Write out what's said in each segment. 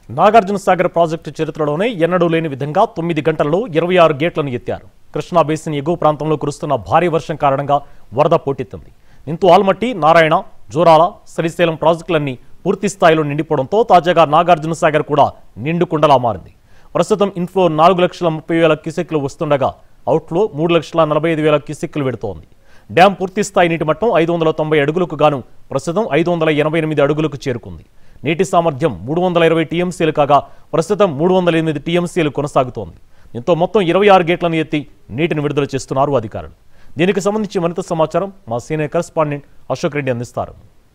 Nagarjuna Sagar project చరిత్రలోనే ఎన్నడూ లేని విధంగా తొమ్మిది గంటల్లో ఇరవై ఆరు గేట్లను ఎత్తారు కృష్ణా బేసిన్ ఎగువ ప్రాంతంలో కురుస్తున్న భారీ వర్షం కారణంగా వరద పోటెత్తింది దీంతో ఆల్మట్టి నారాయణ జోరాల శ్రీశైలం ప్రాజెక్టులన్నీ పూర్తి స్థాయిలో నిండిపోవడంతో తాజాగా నాగార్జున సాగర్ కూడా నిండుకుండలా మారింది ప్రస్తుతం ఇన్ఫ్లో నాలుగు లక్షల ముప్పై వేల క్యూసెక్లు వస్తుండగా అవుట్ఫ్లో మూడు లక్షల నలభై ఐదు వేల క్యూసెక్లు వెడుతోంది డ్యాం పూర్తి స్థాయి నీటి మట్టం ఐదు వందల తొంభై అడుగులకు గాను ప్రస్తుతం ఐదు వందల ఎనభై ఎనిమిది అడుగులకు చేరుకుంది నీటి సామర్థ్యం మూడు వందల ఇరవై టీఎంసీలు కాగా ప్రస్తుతం మూడు వందల ఎనిమిది టీఎంసీలు కొనసాగుతోంది దీంతో మొత్తం ఇరవై ఆరు గేట్లను ఎత్తి నీటిని విడుదల చేస్తున్నారు అధికారులు దీనికి సంబంధించి మరింత సమాచారం మా సీనియర్ కరెస్పాండెంట్ అశోక్ రెడ్డి అందిస్తారు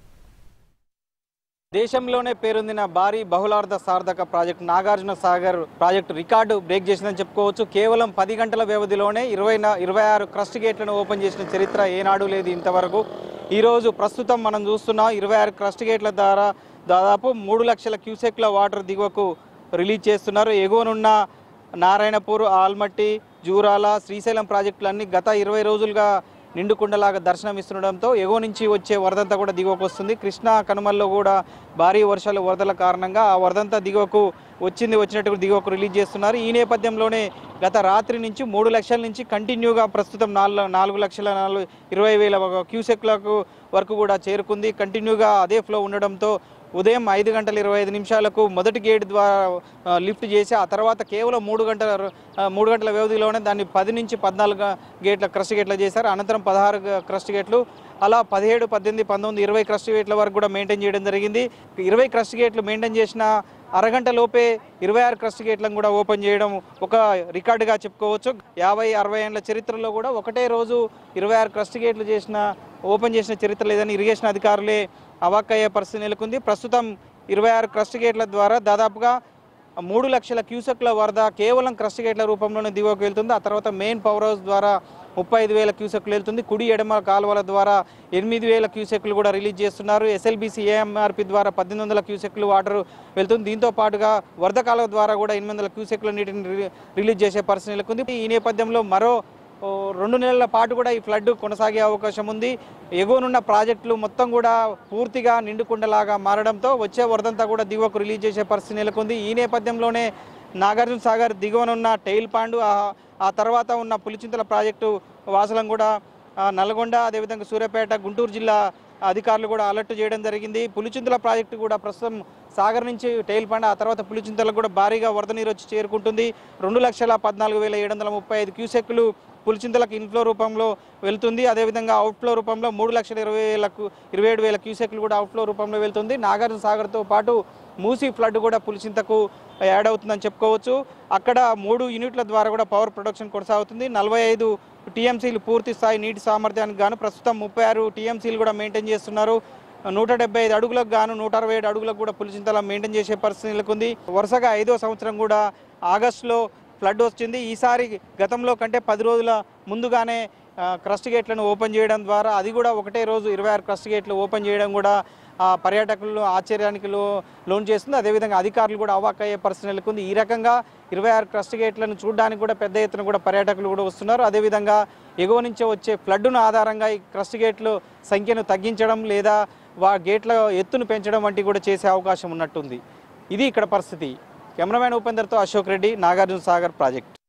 దేశంలోనే పేరొందిన భారీ బహుళార్థ సార్థక project Nagarjuna Sagar project record break చేసిందని చెప్పుకోవచ్చు కేవలం పది గంటల వ్యవధిలోనే ఇరవై నా ఇరవై ఆరు క్రస్ట్ గేట్లను ఓపెన్ చేసిన చరిత్ర ఏనాడు లేదు ఇంతవరకు ఈరోజు ప్రస్తుతం మనం చూస్తున్నాం ఇరవై ఆరు క్రస్ట్ గేట్ల ద్వారా దాదాపు మూడు లక్షల క్యూసెక్ల వాటర్ దిగువకు రిలీజ్ చేస్తున్నారు ఎగువనున్న నారాయణపూర్ ఆల్మట్టి జూరాల శ్రీశైలం ప్రాజెక్టులన్నీ గత ఇరవై రోజులుగా నిండుకుండలాగా దర్శనం ఇస్తుండడంతో ఎగువ నుంచి వచ్చే వరదంతా కూడా దిగువకు వస్తుంది కృష్ణా కనుమల్లో కూడా భారీ వర్షాలు వరదల కారణంగా ఆ వరదంతా దిగువకు వచ్చింది వచ్చినట్టు దిగువకు రిలీజ్ చేస్తున్నారు ఈ నేపథ్యంలోనే గత రాత్రి నుంచి మూడు లక్షల నుంచి కంటిన్యూగా ప్రస్తుతం నాలుగు నాలుగు లక్షల నాలుగు ఇరవై వేల క్యూసెక్లకు వరకు కూడా చేరుకుంది కంటిన్యూగా అదే ఫ్లో ఉండడంతో ఉదయం ఐదు గంటల ఇరవై ఐదు నిమిషాలకు మొదటి గేట్ ద్వారా ఆ, లిఫ్ట్ చేసి ఆ తర్వాత కేవలం మూడు గంటల ఆ, మూడు గంటల వ్యవధిలోనే దాన్ని పది నుంచి పద్నాలుగు గేట్ల క్రస్ట్ గేట్లు చేశారు అనంతరం పదహారు గ- క్రస్ట్ గేట్లు అలా పదిహేడు పద్దెనిమిది పంతొమ్మిది ఇరవై క్రస్ట్ గేట్ల వరకు కూడా మెయింటైన్ చేయడం జరిగింది ఇరవై క్రస్ట్ గేట్లు మెయింటైన్ చేసిన అరగంట లోపే ఇరవై ఆరు క్రస్ట్ గేట్లను కూడా ఓపెన్ చేయడం ఒక రికార్డుగా చెప్పుకోవచ్చు యాభై అరవై ఏళ్ళ చరిత్రలో కూడా ఒకటే రోజు ఇరవై ఆరు క్రస్ట్ గేట్లు చేసిన ఓపెన్ చేసిన చరిత్ర లేదని ఇరిగేషన్ అధికారులే అవాక్కయ్యే పరిస్థితి నెలకొంది ప్రస్తుతం ఇరవై ఆరు క్రస్ట్ గేట్ల ద్వారా దాదాపుగా మూడు లక్షల క్యూసెక్ల వరద కేవలం క్రస్ట్ గేట్ల రూపంలోనే దిగువకు వెళ్తుంది ఆ తర్వాత మెయిన్ పవర్ హౌస్ ద్వారా ముప్పై ఐదు వేల క్యూసెక్లు వెళ్తుంది కుడి ఎడమ కాలువల ద్వారా ఎనిమిది వేల క్యూసెక్లు కూడా రిలీజ్ చేస్తున్నారు ఎస్ఎల్బీసీ ఏఎంఆర్పి ద్వారా పద్దెనిమిది వందల క్యూసెక్లు వాటర్ వెళ్తుంది దీంతో పాటుగా వరద కాలువ ద్వారా కూడా ఎనిమిది వందల క్యూసెక్ల నీటిని రి- రిలీజ్ చేసే పరిస్థితి నెలకొంది ఈ నేపథ్యంలో మరో ఓ రెండు నెలల పాటు కూడా ఈ ఫ్లడ్ కొనసాగే అవకాశం ఉంది ఎగువనున్న ప్రాజెక్టులు మొత్తం కూడా పూర్తిగా నిండుకుండలాగా మారడంతో వచ్చే వరదంతా కూడా దిగువకు రిలీజ్ చేసే పరిస్థితి నెలకొంది ఈ నేపథ్యంలోనే నాగార్జున సాగర్ దిగువనున్న టైల్ పాండు ఆ- ఆ తర్వాత ఉన్న పులిచింతల ప్రాజెక్టు వాసులను కూడా ఆ, నల్గొండ అదేవిధంగా సూర్యాపేట గుంటూరు జిల్లా అధికారులు కూడా అలర్ట్ చేయడం జరిగింది పులిచింతల ప్రాజెక్టు కూడా ప్రస్తుతం సాగర్ నుంచి టైల్ పండ ఆ తర్వాత పులిచింతలకు కూడా భారీగా వరద నీరు వచ్చి చేరుకుంటుంది రెండు లక్షల పద్నాలుగు వేల ఏడు వందల ముప్పై ఐదు క్యూసెక్లు పులిచింతలకు ఇన్ఫ్లో రూపంలో వెళ్తుంది అదేవిధంగా అవుట్ఫ్లో రూపంలో మూడు లక్షల ఇరవై వేలకు ఇరవై ఏడు వేల క్యూసెక్లు కూడా అవుట్ఫ్లో రూపంలో వెళ్తుంది నాగార్జున సాగర్తో పాటు మూసీ ఫ్లడ్ కూడా పులిచింతకు యాడ్ అవుతుందని చెప్పుకోవచ్చు అక్కడ మూడు యూనిట్ల ద్వారా కూడా పవర్ ప్రొడక్షన్ కొనసాగుతుంది నలభై ఐదు టీఎంసీలు పూర్తి స్థాయి నీటి సామర్థ్యానికి గాను ప్రస్తుతం ముప్పై ఆరు టీఎంసీలు కూడా మెయింటైన్ చేస్తున్నారు నూట డెబ్బై ఐదు అడుగులకు గాను నూట అరవై ఏడు అడుగులకు కూడా పులిచింతల మెయింటైన్ చేసే పరిస్థితి నెలకొంది వరుసగా ఐదో సంవత్సరం కూడా ఆగస్టులో ఫ్లడ్ వచ్చింది ఈసారి గతంలో కంటే పది రోజుల ముందుగానే ఆ, క్రస్ట్ గేట్లను ఓపెన్ చేయడం ద్వారా అది కూడా ఒకటే రోజు ఇరవై ఆరు క్రస్ట్ గేట్లు ఓపెన్ చేయడం కూడా ఆ, పర్యాటకులను ఆశ్చర్యానికి లో లోన్ చేస్తుంది అదేవిధంగా అధికారులు కూడా అవాక్కయ్యే పరిస్థితి నెలకొంది ఈ రకంగా ఇరవై ఆరు క్రస్ట్ గేట్లను చూడడానికి కూడా పెద్ద ఎత్తున కూడా పర్యాటకులు కూడా వస్తున్నారు అదేవిధంగా ఎగువ నుంచి వచ్చే ఫ్లడ్ను ఆధారంగా ఈ క్రస్ట్ గేట్లు సంఖ్యను తగ్గించడం లేదా వా గేట్ల ఎత్తును పెంచడం వంటి కూడా చేసే అవకాశం ఉన్నట్టుంది ఇది ఇక్కడ పరిస్థితి కెమెరామ్యాన్ ఉపేందర్తో అశోక్ రెడ్డి నాగార్జున సాగర్ ప్రాజెక్ట్